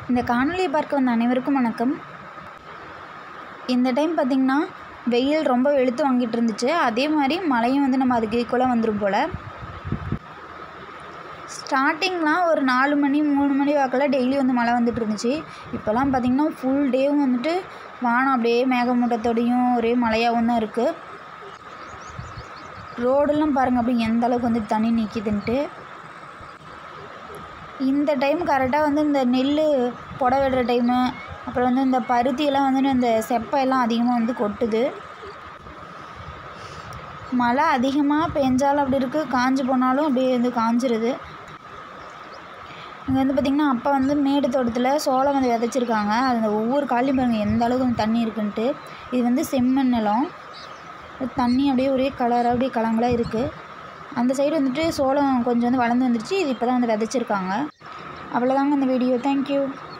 இந்த காணொளியை பார்க்க வந்த அனைவருக்கும் வணக்கம் இந்த டைம் பார்த்திங்கன்னா வெயில் ரொம்ப வெளுத்து வாங்கிட்டு இருந்துச்சு அதே மாதிரி மழையும் வந்து நம்ம அதுக்கு ஈக்குவலாக வந்துடும் போல் ஸ்டார்டிங்லாம் ஒரு நாலு மணி மூணு மணி வாக்கில் டெய்லி வந்து மழை வந்துட்டு இருந்துச்சு இப்போலாம் பார்த்திங்கன்னா ஃபுல் டேவும் வந்துட்டு வானம் அப்படியே மேகமூட்டத்தோடையும் ஒரே மழையாகவும் தான் இருக்குது ரோடெல்லாம் பாருங்கள் அப்படி எந்த அளவுக்கு வந்து தண்ணி நிற்கிதுன்ட்டு இந்த டைம் கரெக்டாக வந்து இந்த நெல் புடை விடுற டைமு அப்புறம் வந்து இந்த பருத்தியெல்லாம் வந்து இந்த செப்பையெல்லாம் அதிகமாக வந்து கொட்டுது மழை அதிகமாக பெஞ்சாலும் அப்படி இருக்குது காஞ்சு போனாலும் அப்படியே வந்து காஞ்சிருது இங்கே வந்து பார்த்திங்கன்னா அப்பா வந்து மேடு தோட்டத்தில் சோளம் வந்து விதைச்சிருக்காங்க அந்த ஒவ்வொரு காலையும் பாருங்கள் எந்த அளவுக்கு வந்து தண்ணி இருக்குன்ட்டு இது வந்து செம்மண் நிலம் தண்ணி அப்படியே ஒரே கலராக அப்படியே கலங்களாக இருக்குது அந்த சைடு வந்துட்டு சோளம் கொஞ்சம் வந்து வளர்ந்து வந்துருச்சு இது இப்போ தான் வந்து விதைச்சிருக்காங்க அவ்வளோதாங்க இந்த வீடியோ தேங்க்யூ